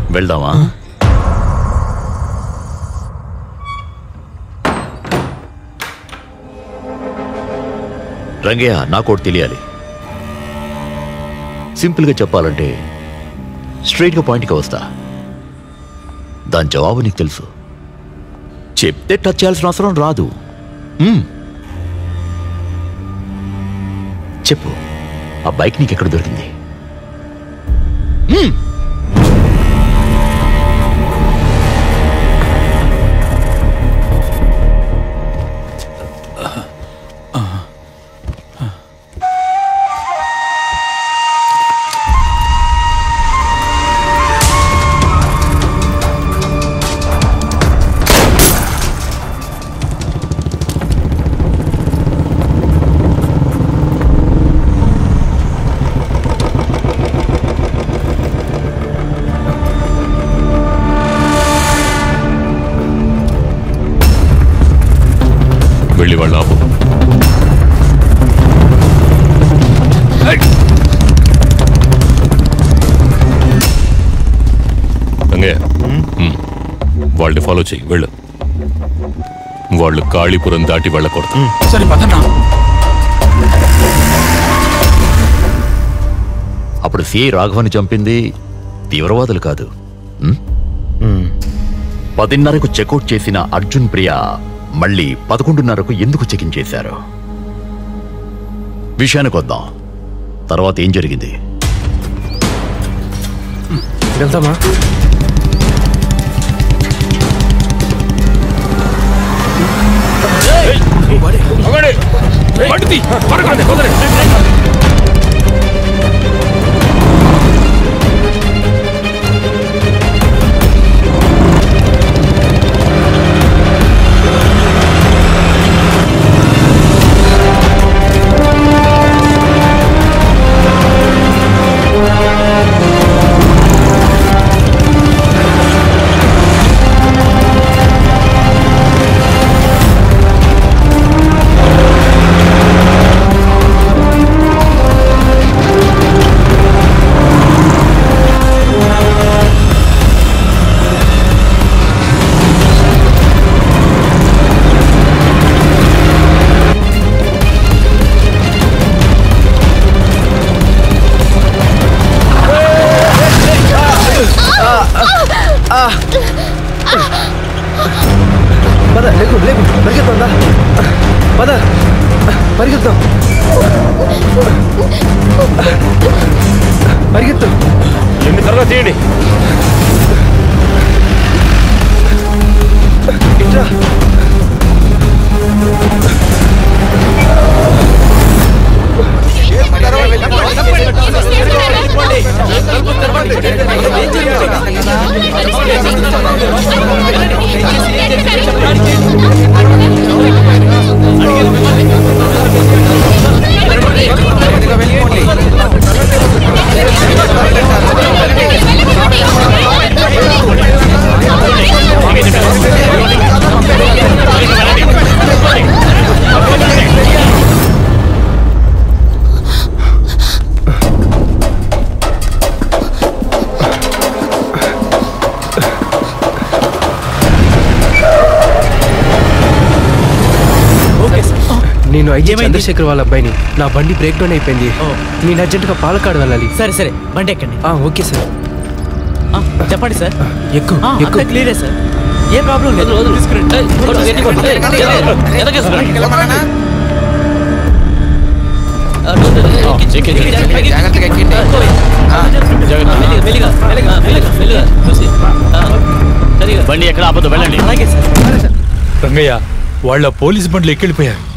వెళ్దామా రంగయ్య నాకోటి తెలియాలి సింపుల్గా చెప్పాలంటే స్ట్రైట్గా పాయింట్కి వస్తా దాని జవాబు నీకు తెలుసు చెప్తే టచ్ చేయాల్సిన అవసరం రాదు మ్మ్. చెప్పు ఆ బైక్ నీకు ఎక్కడ దొరికింది మ్మ్. వెళ్ళి వాళ్ళ ఆపు రంగయ్య మ్మ్. వాళ్ళని ఫాలో చెయ్యి వెళ్ళు వాళ్ళు కాళీపురం దాటి వెళ్ళకూడదు సరే పదన్నా అప్పుడు సిఐ రాఘవని చంపింది తీవ్రవాదులు కాదు మ్మ్? పదిన్నరకు చెక్అవుట్ చేసిన అర్జున్ ప్రియ మళ్ళీ పదకొండున్నరకు ఎందుకు చెకింగ్ చేశారు విషయానికి వద్దాం తర్వాత ఏం జరిగింది వెళ్తామా పద లేకు లేకు పరిగెత్తాం పద పరిగెత్తాం పరిగెత్తు ఎన్ని త్వరగా తీయండి ఇట్రా నేను ఐజీ చంద్రశేఖర్ వాళ్ళ అబ్బాయిని నా బండి బ్రేక్ డౌన్ అయిపోయింది నేను అర్జెంటుగా పాలకాడు వెళ్ళాలి సరే సరే బండి ఎక్కండి ఆ, ఓకే సార్ ఆ, చెప్పండి సార్ ఎక్కు ఆ, ఎక్కు అంతా క్లియరే సార్ ఏ ప్రాబ్లం లేదు బండి ఎక్కడ ఆపదు వెళ్ళండి అలాగే సార్ రంగయ్య వాళ్ళ పోలీస్ బండ్లు ఎక్కెళ్ళిపోయారు